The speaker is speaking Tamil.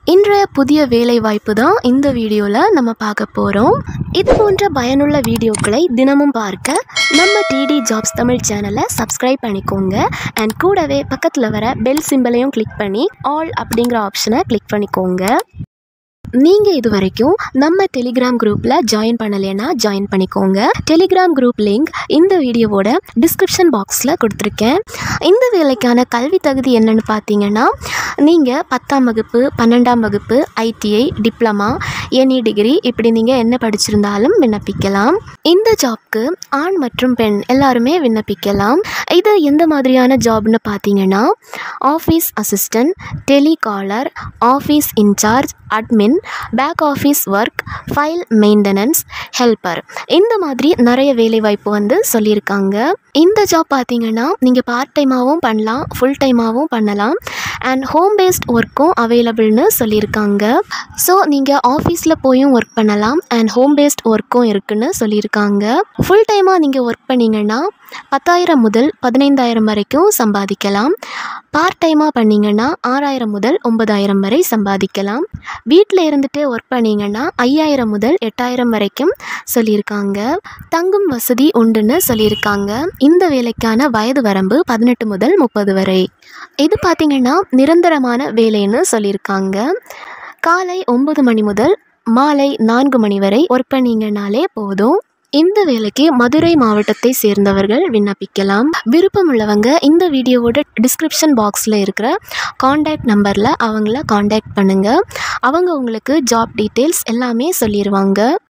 இன்றைய புதிய வேலை வாய்ப்பு தான் இந்த வீடியோவில் நம்ம பார்க்க போகிறோம் இது போன்ற பயனுள்ள வீடியோக்களை தினமும் பார்க்க நம்ம டிடி ஜாப்ஸ் தமிழ் சேனலை சப்ஸ்கிரைப் பண்ணிக்கோங்க அண்ட் கூடவே பக்கத்தில் வர பெல் சிம்பலையும் கிளிக் பண்ணி ஆல் அப்படிங்கிற ஆப்ஷனை கிளிக் பண்ணிக்கோங்க நீங்கள் இது வரைக்கும் நம்ம டெலிகிராம் குரூப்பில் ஜாயின் பண்ணலைன்னா ஜாயின் பண்ணிக்கோங்க டெலிகிராம் குரூப் லிங்க் இந்த வீடியோவோட டிஸ்கிரிப்ஷன் பாக்ஸில் கொடுத்துருக்கேன் இந்த வேலைக்கான கல்வி தகுதி என்னன்னு பார்த்தீங்கன்னா நீங்கள் பத்தாம் வகுப்பு பன்னெண்டாம் வகுப்பு ஐடிஐ டிப்ளமா எனி டிகிரி இப்படி நீங்கள் என்ன படிச்சிருந்தாலும் விண்ணப்பிக்கலாம் இந்த ஜாப்க்கு ஆண் மற்றும் பெண் எல்லாருமே விண்ணப்பிக்கலாம் இது எந்த மாதிரியான ஜாப்னு பார்த்தீங்கன்னா office assistant telecaller office incharge admin back office work file maintenance helper இந்த மாதிரி நிறைய வேலைவாய்ப்பு வந்து சொல்லியிருக்காங்க இந்த ஜாப் பார்த்தீங்கன்னா நீங்கள் பார்ட் டைமாகவும் பண்ணலாம் ஃபுல் டைமாகவும் பண்ணலாம் அண்ட் ஹோம் பேஸ்ட் ஒர்க்கும் அவைலபிள்னு சொல்லியிருக்காங்க ஸோ நீங்கள் ஆஃபீஸில் போயும் ஒர்க் பண்ணலாம் அண்ட் ஹோம் பேஸ்ட் ஒர்க்கும் இருக்குன்னு சொல்லியிருக்காங்க ஃபுல் டைமாக நீங்கள் ஒர்க் பண்ணீங்கன்னா பத்தாயிரம் முதல் பதினைந்தாயிரம் வரைக்கும் சம்பாதிக்கலாம் பார்ட் டைமாக பண்ணிங்கன்னா ஆறாயிரம் முதல் ஒன்பதாயிரம் வரை சம்பாதிக்கலாம் வீட்டில் இருந்துகிட்டே ஒர்க் பண்ணிங்கன்னா ஐயாயிரம் முதல் எட்டாயிரம் வரைக்கும் சொல்லியிருக்காங்க தங்கும் வசதி உண்டுன்னு சொல்லியிருக்காங்க இந்த வேலைக்கான வயது வரம்பு பதினெட்டு முதல் முப்பது வரை இது பார்த்திங்கன்னா நிரந்தரமான வேலைன்னு சொல்லியிருக்காங்க காலை ஒம்பது மணி முதல் மாலை நான்கு மணி வரை ஒர்க் பண்ணிங்கனாலே போதும் இந்த வேலைக்கு மதுரை மாவட்டத்தை சேர்ந்தவர்கள் விண்ணப்பிக்கலாம் விருப்பம் உள்ளவங்க இந்த வீடியோவோட டிஸ்கிரிப்ஷன் பாக்ஸில் இருக்கிற காண்டாக்ட் நம்பரில் அவங்கள காண்டாக்ட் பண்ணுங்கள் அவங்க உங்களுக்கு ஜாப் டீட்டெயில்ஸ் எல்லாமே சொல்லிடுவாங்க